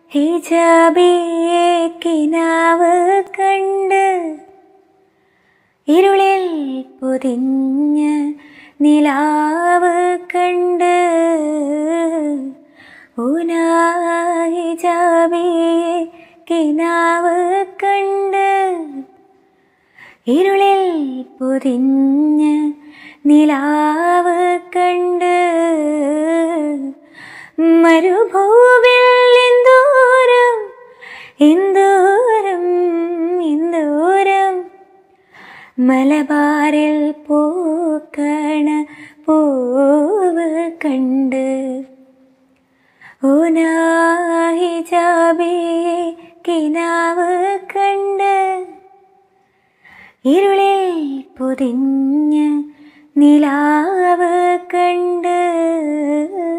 ഹിജാബിയെ കിനാവ് കണ്ട് ഇരുളിൽ പൊതിഞ്ഞ് നിലാവ് കണ്ട് ഊനാ ഹിജാബിയെ കിനാവ് കണ്ട് ഇരുളിൽ പൊതിഞ്ഞ് നിലാവ് കണ്ട് മരുഭൂവിൽ എന്തോരം എന്തോരം എന്തോരം മലബാറിൽ പൂക്കണ പൂവ് കണ്ട് ഹിജാബിയെ കിനാവ് കണ്ട് ഇരുളിൽ പൊതിഞ്ഞ് നിലാവ് കണ്ട്